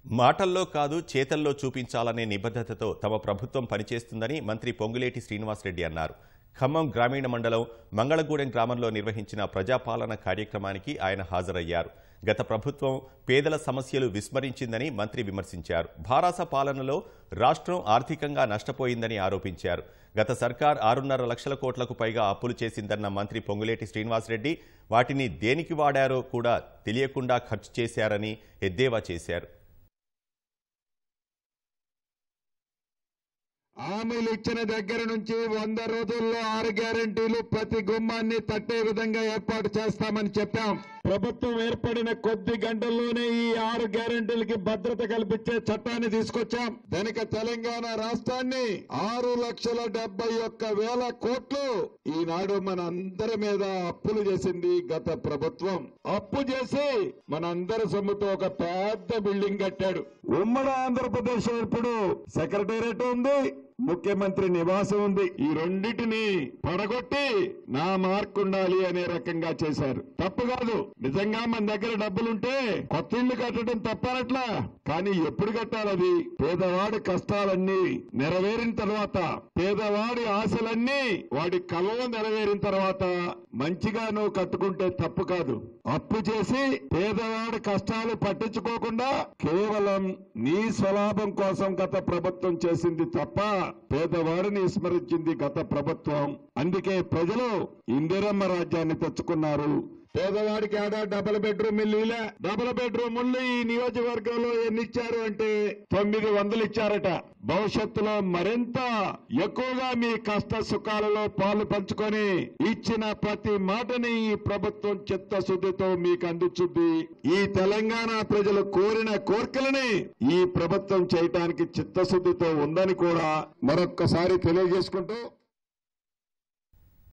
మాటల్లో కాదు చేతల్లో చూపించాలనే నిబద్ధతతో తమ ప్రభుత్వం పనిచేస్తుందని మంత్రి పొంగులేటి శ్రీనివాసరెడ్డి అన్నారు ఖమ్మం గ్రామీణ మండలం మంగళగూడెం గ్రామంలో నిర్వహించిన ప్రజాపాలన కార్యక్రమానికి ఆయన హాజరయ్యారు గత ప్రభుత్వం పేదల సమస్యలు విస్మరించిందని మంత్రి విమర్శించారు భారాస పాలనలో రాష్ట్రం ఆర్థికంగా నష్టపోయిందని ఆరోపించారు గత సర్కార్ ఆరున్నర లక్షల కోట్లకు పైగా అప్పులు చేసిందన్న మంత్రి పొంగులేటి శ్రీనివాసరెడ్డి వాటిని దేనికి వాడారో కూడా తెలియకుండా ఖర్చు చేశారని ఎద్దేవా చేశారు హామీలు ఇచ్చిన దగ్గర నుంచి వంద రోజుల్లో ఆరు గ్యారంటీలు ప్రతి గుమ్మాన్ని తట్టే విధంగా ఏర్పాటు చేస్తామని చెప్పాం ప్రభుత్వం ఏర్పడిన కొద్ది గంటల్లోనే ఈ ఆరు గ్యారంటీలకి భద్రత కల్పించే చట్టాన్ని తీసుకొచ్చాం దానికి తెలంగాణ రాష్ట్రాన్ని ఆరు లక్షల డెబ్బై ఒక్క వేల కోట్లు ఈనాడు మన అందరి మీద అప్పులు చేసింది గత ప్రభుత్వం అప్పు చేసి మన అందరి సొమ్ముతో ఒక పెద్ద బిల్డింగ్ కట్టాడు ఉమ్మడి ఆంధ్రప్రదేశ్ ఇప్పుడు సెక్రటేరియట్ ఉంది ముఖ్యమంత్రి నివాసం ఉంది ఈ రెండింటిని పడగొట్టి నా మార్క్ ఉండాలి అనే రకంగా చేశారు తప్పు కాదు నిజంగా మన దగ్గర డబ్బులుంటే కొత్త ఇల్లు కట్టడం తప్పనట్లా కానీ ఎప్పుడు కట్టాలి అది పేదవాడి కష్టాలన్నీ నెరవేరిన తర్వాత పేదవాడి ఆశలన్నీ వాడి కళలు నెరవేరిన తర్వాత మంచిగా నువ్వు కట్టుకుంటే తప్పు కాదు అప్పు చేసి పేదవాడి కష్టాలు పట్టించుకోకుండా కేవలం నీ స్వలాభం కోసం గత ప్రభుత్వం చేసింది తప్ప పేదవాడిని విస్మరించింది గత ప్రభుత్వం అందుకే ప్రజలు ఇందిరమ్మ రాజ్యాన్ని తెచ్చుకున్నారు పేదవాడికి ఆడ డబుల్ బెడ్రూమ్ ఇల్లు ఇలా డబుల్ బెడ్రూమ్ ఇల్లు ఈ నియోజకవర్గంలో ఎన్ని ఇచ్చారు అంటే తొమ్మిది వందలు ఇచ్చారట భవిష్యత్తులో మరింత ఎక్కువగా మీ కష్ట సుఖాలలో పాలు పంచుకొని ఇచ్చిన ప్రతి మాటని ఈ ప్రభుత్వం చిత్తశుద్ధితో మీకు అందించుద్ది ఈ తెలంగాణ ప్రజలు కోరిన కోరికలని ఈ ప్రభుత్వం చేయటానికి చిత్తశుద్ధితో ఉందని కూడా మరొక్కసారి తెలియజేసుకుంటూ